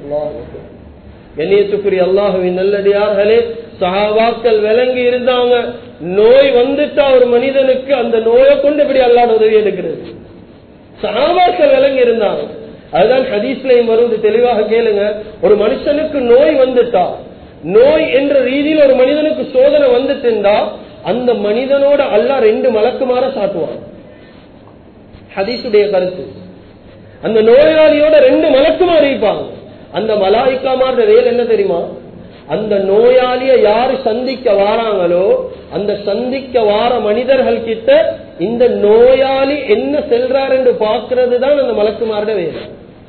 கண்ணியத்துக்குரிய அல்லாஹுவின் நல்லடியார்களே சஹாபாக்கள் விளங்கி இருந்தாங்க நோய் வந்துட்டா ஒரு மனிதனுக்கு அந்த நோயை கொண்டு எப்படி அல்லாட உதவி எடுக்கிறது சஹாபாக்கள் விளங்கி இருந்தாங்க அதுதான் ஹதீஸ்லையும் வருவது தெளிவாக கேளுங்க ஒரு மனுஷனுக்கு நோய் வந்துட்டா நோய் என்ற ரீதியில் ஒரு மனிதனுக்கு சோதனை வந்துட்டுண்டா அந்த மனிதனோட அல்லாஹ் ரெண்டு மலக்குமார சாட்டுவான் ஹதீஸுடைய கருத்து அந்த நோயாளியோட ரெண்டு மலக்குமார் இருப்பாங்க அந்த மலாய்க்காமார் வேலை என்ன தெரியுமா அந்த நோயாளிய யாரு சந்திக்க வாராங்களோ அந்த சந்திக்க வார மனிதர்கள் கிட்ட இந்த நோயாளி என்ன செல்றார் என்று பார்க்கிறது தான் அந்த மலக்குமாரோட வேலை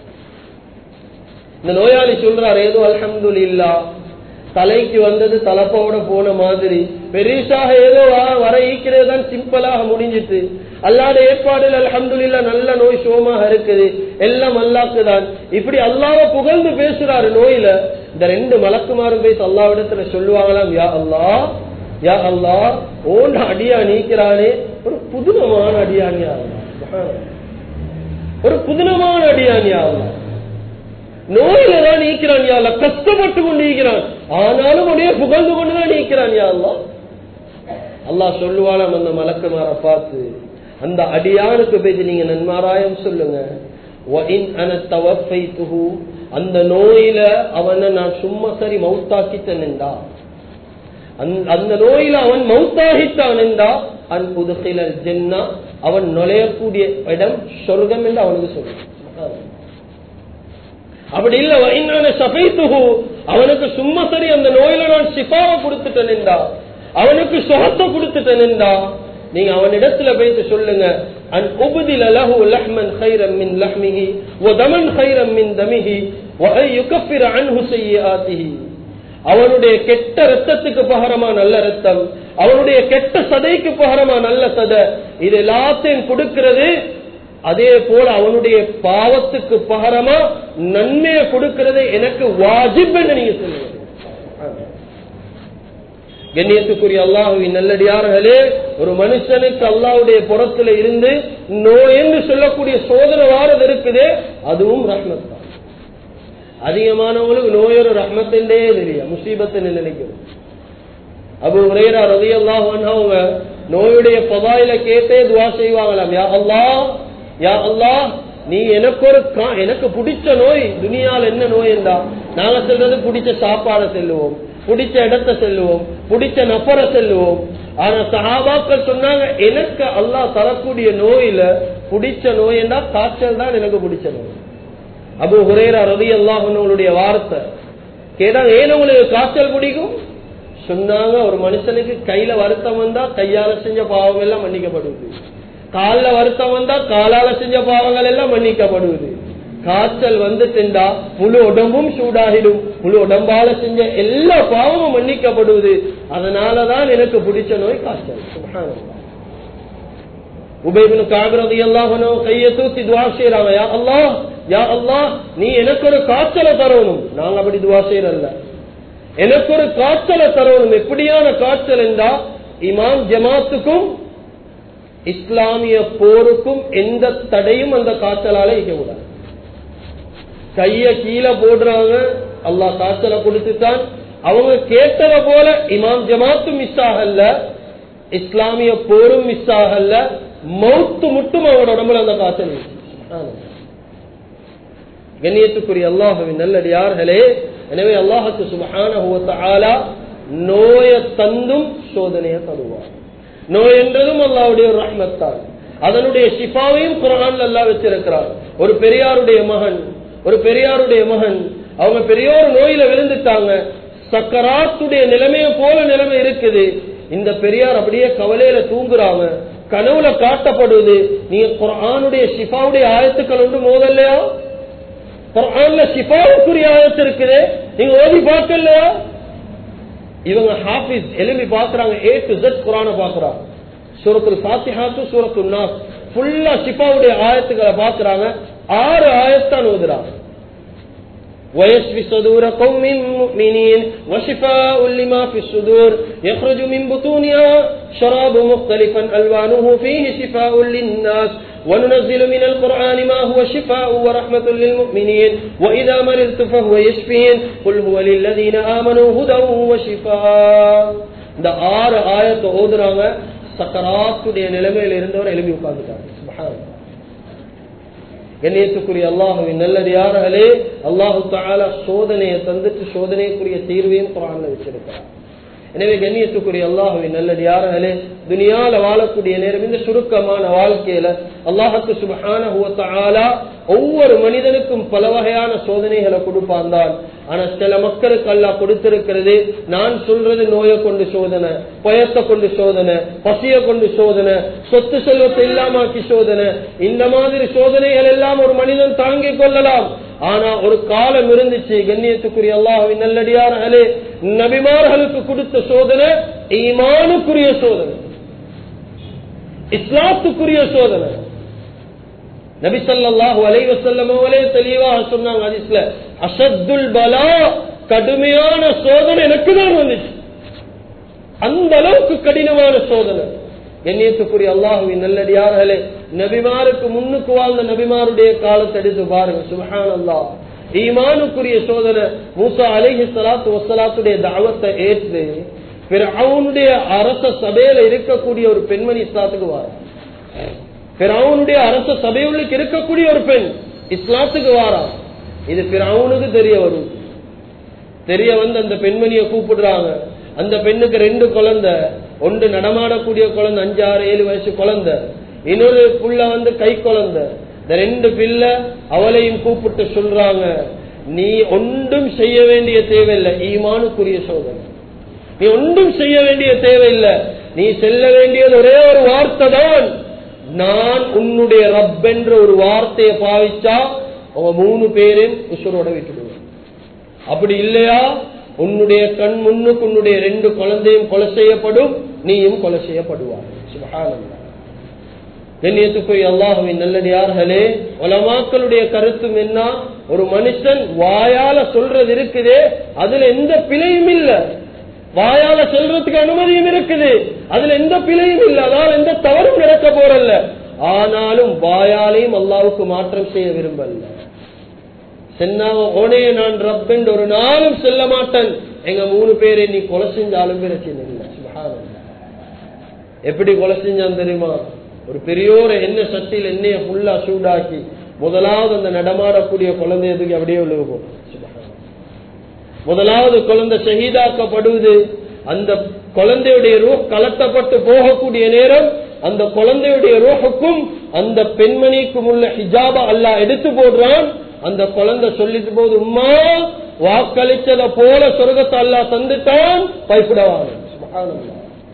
இந்த நோயாளி சொல்றார் ஏதோ அல்ஹம்துலில்லா தலைக்கு வந்தது தலப்போட போன மாதிரி பெருசாக ஏதோ வ- வர ஈக்கிறது தான் சிம்பிளாக முடிஞ்சிட்டு அல்லாத ஏற்பாடுல அல்ஹம்துலில்லா நல்ல நோய் சோமாக இருக்குது எல்லாம் அல்லாக்கு தான் இப்படி அல்லாஹ்வை புகழ்ந்து பேசுறாரு நோயில இந்த ரெண்டு மலக்குமாரும் பேசி அல்லாவிடத்துல சொல்லுவாங்களாம் யா அல்லாஹ் யா அல்லாஹ் ஓண்ட அடியா நீக்கிறானே ஒரு புதுனமான அடியானியா அல்லாஹ் ஒரு புதுனமான அடியானியா அல்லாஹ் நோயில தான் நீக்கிறான் யா அல்லாஹ் கஷ்டப்பட்டு கொண்டு நீக்கிறான் ஆனாலும் உடைய புகழ்ந்து கொண்டுதான் நீக்கிறான் யா அல்லாஹ் அல்லாஹ் சொல்லுவானாம் அந்த மலக்குமார பார்த்து அந்த அடியானுக்கு பேசி நீங்க நன்மாராயம் சொல்லுங்க وَإِنْ أَنَا تَوَفَّيْتُهُ அந்த நோயில அவனை நான் சும்மா சரி மௌத்தாக்கிட்டேன் என்றா அந்த- அந்த நோயில அவன் மௌத்தாகித்தான் என்றா அன் புதுகிலல் ஜென்னா அவன் நுழையக்கூடிய இடம் சொர்க்கம் என்று அவனுக்கு சொல்லுவான் அப்படி இல்ல வைனான சபைத்துகு அவனுக்கு சும்மா சரி அந்த நோயில நான் சிபாவை கொடுத்துட்டேன் என்றா அவனுக்கு சுகத்தை கொடுத்துட்டேன் என்றா நீங்க அவனிடத்துல போயிட்டு சொல்லுங்க அன் உபதில லஹு லஹ்மன் خيرًا من لحمه ودما خيرًا من دمه وأن يكفر عنه سيئاته அவனுடைய கெட்ட ரத்தத்துக்கு பகரமா நல்ல ரத்தம் அவனுடைய கெட்ட சதைக்கு பகரமா நல்ல சதை இது எல்லாத்தையும் கொடுக்கிறது அதே போல அவனுடைய பாவத்துக்கு பகரமா நன்மையை கொடுக்கிறது எனக்கு வாஜிப் என்று நீங்க சொல்லுங்க கண்ணியத்துக்குரிய அல்லாஹுவின் நல்லடியார்களே ஒரு மனுஷனுக்கு அல்லாஹ்வுடைய புறத்துல இருந்து நோய் என்று சொல்லக்கூடிய சோதனை வாரது இருக்குதே அதுவும் ரஹ்மத் தான் அதிகமானவங்களுக்கு நோய் ஒரு ரஹ்மத்தின்றே தெரியும் முசீபத்தை நினைக்கிறது அபு உரையரா ரவி அல்லாஹ் அவங்க நோயுடைய பதாயில கேட்டே துவா செய்வாங்களாம் யா அல்லாஹ் யா அல்லாஹ் நீ எனக்கு ஒரு கா- எனக்கு பிடிச்ச நோய் துனியால என்ன நோய் என்றா நாங்க சொல்றது பிடிச்ச சாப்பாடை செல்லுவோம் பிடிச்ச இடத்தை செல்லுவோம் பிடிச்ச நபரை செல்லுவோம் ஆனா சஹாபாக்கள் சொன்னாங்க எனக்கு அல்லாஹ் தரக்கூடிய நோயில பிடிச்ச நோய் என்றா காய்ச்சல் தான் எனக்கு பிடிச்ச நோய் அபு ஹுரேரா ரவி அல்லாஹனுடைய வார்த்தை கேட்டாங்க ஏன் உங்களுக்கு காய்ச்சல் பிடிக்கும் சொன்னாங்க ஒரு மனுஷனுக்கு கையில வருத்தம் வந்தா கையால செஞ்ச பாவம் எல்லாம் மன்னிக்கப்படுவது கால்ல வருத்தம் வந்தா காலால செஞ்ச பாவங்கள் எல்லாம் மன்னிக்கப்படுவது காய்ச்சல் வந்துட்டுண்டா முழு உடம்பும் சூடாகிடும் முழு உடம்பால செஞ்ச எல்லா பாவமும் மன்னிக்கப்படுவது அதனாலதான் எனக்கு பிடிச்ச நோய் காய்ச்சல் சுப்ஹானல்லாஹ். உபைபின் காபிரதி அல்லாஹனோ கையை தூக்கி துவா செய்யறாங்க யா அல்லாஹ் யா அல்லாஹ் நீ எனக்கு ஒரு காய்ச்சலை தரணும் நாங்க அப்படி துவா செய்யறல்ல எனக்கு ஒரு காய்ச்சலை தரணும் எப்படியான காய்ச்சல் என்றா இமாம் ஜமாத்துக்கும் இஸ்லாமிய போருக்கும் எந்த தடையும் அந்த காய்ச்சலால இருக்க கூடாது கைய கீழே போடுறாங்க அல்லாஹ் காய்ச்சலை கொடுத்துட்டான் அவங்க கேட்டத போல இமாம் ஜமாத்தும் மிஸ் ஆகல இஸ்லாமிய போரும் மிஸ் ஆகல மௌத்து மட்டும் அவனோட உடம்புல அந்த காய்ச்சல் இருக்கு. சுப்ஹானல்லாஹ். கண்ணியத்துக்குரிய அல்லாஹுவின் நல்லடியார்களே எனவே அல்லாஹுக்கு சுபஹானஹு வ தஆலா நோய தந்தும் சோதனையை தருவார் நோய் என்றதும் அல்லாஹ்வுடைய ஒரு ரஹ்மத்தான் அதனுடைய ஷிஃபாவையும் குர்ஆன்ல அல்லாஹ் வச்சிருக்கிறார் ஒரு பெரியாருடைய மகன் ஒரு பெரியாருடைய மகன் அவங்க பெரிய ஒரு நோயில விழுந்துட்டாங்க சக்கராத்துடைய நிலைமைய போல நிலைமை இருக்குது இந்த பெரியார் அப்படியே கவலையில தூங்குறாங்க கனவுல காட்டப்படுவது நீங்க குர்ஆனுடைய ஷிஃபாவுடைய ஆயத்துக்கள் ஒன்று மோதல்லையா குர்ஆன்ல ஷிஃபாவுக்குரிய ஆயத்து இருக்குது நீங்க ஓதி பார்க்கலையா இவங்க ஹாஃபிஸ் எழுப்பி பாக்குறாங்க ஏ டு ஜெட் குரான பாக்குறாங்க சூரத்துல் ஃபாத்திஹாத்து சூரத்துல் நாஸ் ஃபுல்லா ஷிஃபாவுடைய ஆயத்துக்களை பாக்குறாங்க ஆறு ஆயத்தான் ஓதுறாங்க ويشفي صدور قوم مؤمنين وشفاء لما في الصدور يخرج من بطونها شراب مختلفا ألوانه فيه شفاء للناس وننزل من القرآن ما هو شفاء ورحمة للمؤمنين وإذا مرضت فهو يشفين قل هو للذين آمنوا هدى وشفاء இந்த ஆறு ஆயத்தை ஓதுறாங்க சக்கராத்துடைய நிலைமையில இருந்தவர் எழுப்பி உட்கார்ந்துட்டாங்க சுப்ஹானல்லாஹ். கண்ணியத்துக்குரிய அல்லாஹுவின் நல்லது யார்களே அல்லாஹு தாலா சோதனையை தந்துட்டு சோதனைக்குரிய தீர்வையும் குரான்ல வச்சிருக்கிறார் எனவே கண்ணியத்துக்குரிய அல்லாஹுவின் நல்லடியார்களே துனியால வாழக்கூடிய நேரம் இந்த சுருக்கமான வாழ்க்கையில அல்லாஹுக்கு சுபஹான ஒவ்வொரு மனிதனுக்கும் பல வகையான சோதனைகளை கொடுப்பான் தான் ஆனா சில மக்களுக்கு அல்லாஹ் கொடுத்திருக்கிறது நான் சொல்றது நோயை கொண்டு சோதனை பயத்தை கொண்டு சோதனை பசிய கொண்டு சோதனை சொத்து செல்வத்தை இல்லாமாக்கி சோதனை இந்த மாதிரி சோதனைகள் எல்லாம் ஒரு மனிதன் தாங்கிக் கொள்ளலாம் ஆனா ஒரு காலம் இருந்துச்சு கண்ணியத்துக்குரிய அல்லாஹின் நல்லடியார்களே நபிமார்களுக்கு கொடுத்த சோதனை ஈமானுக்குரிய சோதனை இஸ்லாத்துக்குரிய சோதனை நபி ஸல்லல்லாஹு அலைஹி வஸல்லம் அவர்களே தெளிவாக சொன்னாங்க ஹதீஸ்ல அஷத்துல் பலா கடுமையான சோதனை எனக்கு தான் வந்துச்சு அந்த அளவுக்கு கடினமான சோதனை கண்ணியத்துக்குரிய அல்லாஹுவின் நல்லடியார்களே நபிமாருக்கு முன்னுக்கு வாழ்ந்த நபிமாருடைய காலத்தை எடுத்து பாருங்க சுபஹான் அல்லாஹ் ஈமானுக்குரிய சோதனை மூசா அலைஹி ஸலாத்து வஸ்ஸலாத்துடைய தாவத்தை ஏற்று பிறவுனுடைய அரச சபையில இருக்கக்கூடிய ஒரு பெண்மணி இஸ்லாத்துக்கு வார பிறவுனுடைய அரச சபையுள்ளுக்கு இருக்கக்கூடிய ஒரு பெண் இஸ்லாத்துக்கு வாரா இது பிறவுனுக்கு தெரிய வரும் தெரிய வந்து அந்த பெண்மணியை கூப்பிடுறாங்க அந்த பெண்ணுக்கு ரெண்டு குழந்தை ஒன்று நடமாடக்கூடிய குழந்தை அஞ்சு ஆறு ஏழு வயசு குழந்தை இன்னொரு புள்ள வந்து கை குழந்தை இந்த ரெண்டு பிள்ளை அவளையும் கூப்பிட்டு சொல்றாங்க நீ ஒன்றும் செய்ய வேண்டிய தேவையில்லை ஈமானுக்குரிய சோதனை நீ ஒன்றும் செய்ய வேண்டிய தேவையில்லை நீ செல்ல வேண்டியது ஒரே ஒரு வார்த்தை தான் நான் உன்னுடைய ரப் என்ற ஒரு வார்த்தையை பாவிச்சா உங்க மூணு பேரையும் உசுரோட விட்டுடுவேன் அப்படி இல்லையா உன்னுடைய கண் முன்னுக்கு உன்னுடைய ரெண்டு குழந்தையும் கொலை செய்யப்படும் நீயும் கொலை செய்யப்படுவார் சுபஹானல்லாஹ் கண்ணியத்துக்குரிய அல்லாஹுவின் நல்லடியார்களே உலமாக்களுடைய கருத்தும் என்ன ஒரு மனுஷன் வாயால சொல்றது இருக்குதே அதுல எந்த பிழையும் இல்ல வாயால சொல்றதுக்கு அனுமதியும் இருக்குது அதுல எந்த பிழையும் இல்ல அதால் எந்த தவறும் நடக்க போறல்ல ஆனாலும் வாயாலையும் அல்லாவுக்கு மாற்றம் செய்ய விரும்பல சென்னாவ ஓனே நான் ரப்பென்று ஒரு நாளும் செல்ல மாட்டேன் எங்க மூணு பேரை நீ கொலை செஞ்சாலும் பிரச்சனை இல்லை சுபஹானல்லாஹ். எப்படி கொலை செஞ்சான் தெரியுமா ஒரு பெரியோர எண்ணெய் சட்டியில் எண்ணெயை ஃபுல்லா சூடாக்கி முதலாவது அந்த நடமாடக்கூடிய குழந்தையதுக்கு அப்படியே விழுகும் முதலாவது குழந்தை ஷஹீதாக்கப்படுவது அந்த குழந்தையுடைய ரூஹ் கலட்டப்பட்டு போகக்கூடிய நேரம் அந்த குழந்தையுடைய ரூஹுக்கும் அந்த பெண்மணிக்கும் உள்ள ஹிஜாப அல்லாஹ் எடுத்து போடுறான் அந்த குழந்தை சொல்லிட்டு போது உம்மா வாக்களிச்சத போல சொர்க்கத்தை அல்லாஹ் தந்துட்டான் பயப்படவான் சுப்ஹானல்லாஹ்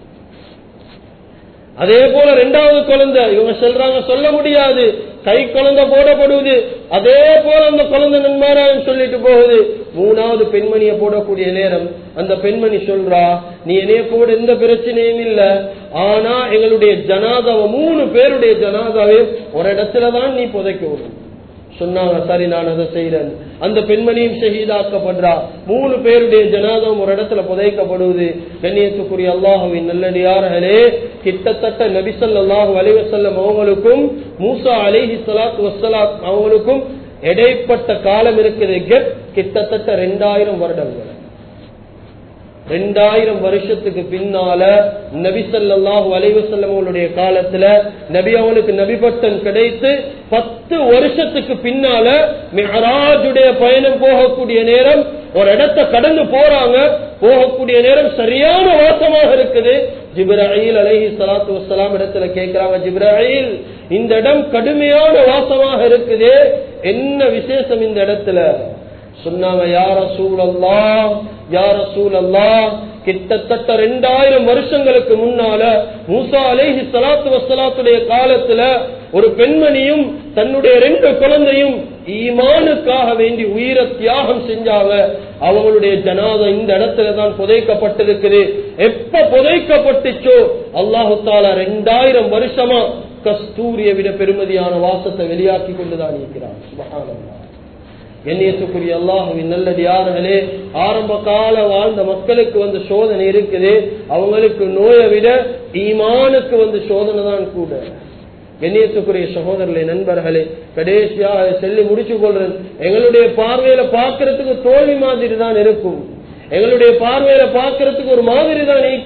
அதே போல ரெண்டாவது குழந்தை இவங்க சொல்றாங்க சொல்ல முடியாது கை குழந்தை போடப்படுவது அதே போல அந்த குழந்தை நன்மாராயம் சொல்லிட்டு போகுது மூணாவது பெண்மணியை போடக்கூடிய நேரம் அந்த பெண்மணி சொல்றா நீ என்னைய போட எந்த பிரச்சனையும் இல்ல ஆனா எங்களுடைய ஜனாதாவை மூணு பேருடைய ஜனாதாவை ஒரு இடத்துலதான் நீ புதைக்கணும் சொன்னாங்க சரி நான் அதை செய்யறேன் அந்த பெண்மணியும் ஷஹீதாக்கப்படுறா மூணு பேருடைய ஜனாதம் ஒரு இடத்துல புதைக்கப்படுவது கண்ணியத்துக்குரிய அல்லாஹுவின் நல்லடியார்களே கிட்டத்தட்ட நபிசல்லாஹு அலைவசல்லம் அவங்களுக்கும் மூசா அலிஹி சலாத்து வசலாத் அவங்களுக்கும் இடைப்பட்ட காலம் இருக்குது கெப் கிட்டத்தட்ட ரெண்டாயிரம் வருடங்கள் ரெண்டாயிரம் வருஷத்துக்கு பின்னால நபி ஸல்லல்லாஹு அலைஹி வஸல்லம் அவங்களுடைய காலத்துல நபி அவனுக்கு நபிபட்டன் கிடைத்து பத்து வருஷத்துக்கு பின்னால மிஹராஜுடைய பயணம் போகக்கூடிய நேரம் ஒரு இடத்தை கடந்து போறாங்க போகக்கூடிய நேரம் சரியான வாசமாக இருக்குது ஜிப்ராயில் அலைஹி ஸலாத்து வஸ்ஸலாம் இடத்துல கேட்கிறாங்க ஜிப்ராயில் இந்த இடம் கடுமையான வாசமாக இருக்குது என்ன விசேஷம் இந்த இடத்துல சொன்னாங்க யார சூழல்லா யார சூழல்லா கிட்டத்தட்ட ரெண்டாயிரம் வருஷங்களுக்கு முன்னால மூசா அலேஹி சலாத்து வசலாத்துடைய காலத்துல ஒரு பெண்மணியும் தன்னுடைய ரெண்டு குழந்தையும் ஈமானுக்காக வேண்டி உயிரை தியாகம் செஞ்சாங்க அவங்களுடைய ஜனாதம் இந்த இடத்துல தான் புதைக்கப்பட்டிருக்குது எப்ப புதைக்கப்பட்டுச்சோ அல்லாஹு தாலா ரெண்டாயிரம் வருஷமா கஸ்தூரிய விட பெருமதியான வாசத்தை வெளியாக்கி கொண்டுதான் இருக்கிறான் சுபஹானல்லாஹ் கண்ணியத்துக்குரிய அல்லாஹுவின் நல்லடியார்களே ஆரம்ப கால வாழ்ந்த மக்களுக்கு வந்து சோதனை இருக்குது அவங்களுக்கு நோயை விட ஈமானுக்கு வந்து சோதனை தான் கூட கண்ணியத்துக்குரிய சகோதரர்களே நண்பர்களே கடைசியாக செல்லி முடிச்சு கொள்றது எங்களுடைய பார்வையில பார்க்கறதுக்கு தோல்வி மாதிரி தான் இருக்கும் எங்களுடைய பார்வையில பார்க்கறதுக்கு ஒரு மாதிரி தான் நீக்கும்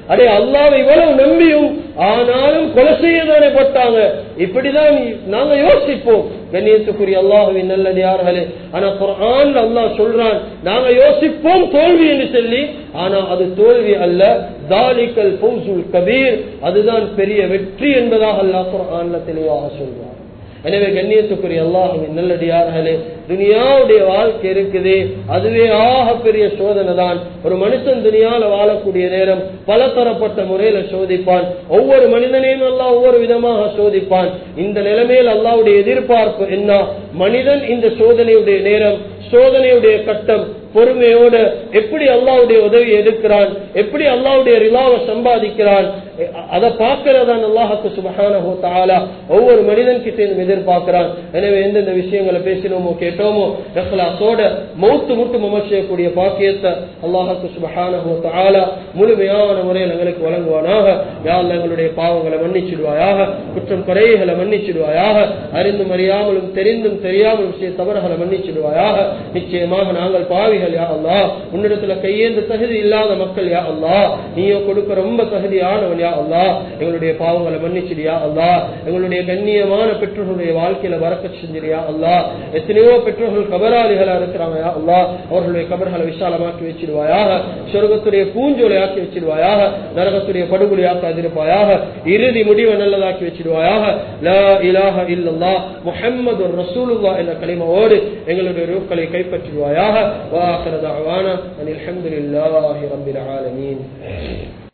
அடே அல்லாவை இவ்வளவு நம்பியும் ஆனாலும் கொலை செய்யதானே பட்டாங்க இப்படிதான் நாங்க யோசிப்போம் கண்ணியத்துக்குரிய அல்லாஹுவின் நல்லடியார்களே ஆனா குர்ஆன் அல்லாஹ் சொல்றான் நாங்க யோசிப்போம் தோல்வி என்று சொல்லி ஆனா அது தோல்வி அல்ல தாலிக்கல் பௌசுல் கபீர் அதுதான் பெரிய வெற்றி என்பதாக அல்லாஹ் குர்ஆன்ல தெளிவாக சொல்றான் எனவே கண்ணியத்துக்குரிய அல்லாஹுவின் நல்லடியார்களே துனியாவுடைய வாழ்க்கை இருக்குது அதுவே ஆக பெரிய சோதனை தான் ஒரு மனுஷன் துனியால வாழக்கூடிய நேரம் பல தரப்பட்ட முறையில சோதிப்பான் ஒவ்வொரு மனிதனையும் அல்லாஹ் ஒவ்வொரு விதமாக சோதிப்பான் இந்த நிலைமையில் அல்லாவுடைய எதிர்பார்ப்பு என்ன மனிதன் இந்த சோதனையுடைய நேரம் சோதனையுடைய கட்டம் பொறுமையோட எப்படி அல்லாவுடைய உதவி எடுக்கிறான் எப்படி அல்லாவுடைய ரிலாவை சம்பாதிக்கிறான் அதை பார்க்கிறதான் அல்லாஹுக்கு சுபஹானஹு தஆலா ஒவ்வொரு மனிதன் கிட்ட எதிர்பார்க்கிறான் எனவே எந்தெந்த விஷயங்களை பேசினோமோ கேட்டோமோ இஹ்லாஸோட மௌத்து முட்டு மமசியக்கூடிய பாக்கியத்தை அல்லாஹுக்கு சுபஹானஹு தஆலா முழுமையான முறையில் எங்களுக்கு வழங்குவானாக யாழ் எங்களுடைய பாவங்களை மன்னிச்சிடுவாயாக குற்றம் குறைகளை மன்னிச்சிடுவாயாக அறிந்தும் அறியாமலும் தெரிந்தும் தெரியாமலும் செய்ய தவறுகளை மன்னிச்சிடுவாயாக நிச்சயமாக நாங்கள் பாவிகள் யா அல்லா உன்னிடத்துல கையேந்த தகுதி இல்லாத மக்கள் யா அல்லா நீயோ கொடுக்க ரொம்ப தகுதியானவன் யா அல்லா எங்களுடைய பாவங்களை மன்னிச்சிடியா அல்லா எங்களுடைய கண்ணியமான பெற்றோர்களுடைய வாழ்க்கையில வரக்க செஞ்சிரியா அல்லா எத்தனையோ பெற்றோர்கள் கபராளிகளா இருக்கிறாங்க யா அல்லா அவர்களுடைய கபர்களை விசாலமாக்கி வச்சிருவாயாக சொர்க்கத்துடைய பூஞ்சோலை ஆக்கி வச்சிருவாயாக நரகத்துடைய படுகொலை ஆக்காதிருப்பாயாக இறுதி முடிவை நல்லதாக்கி வச்சிருவாயாக லா இலாஹ இல்லல்லா முஹம்மது ரசூலுல்லா என்ற கலிமாவோடு எங்களுடைய ரூக்களை கைப்பற்றுவாயாக வாஹர தஅவானா அனில் ஹம்துலில்லாஹி ரப்பில் ஆலமீன்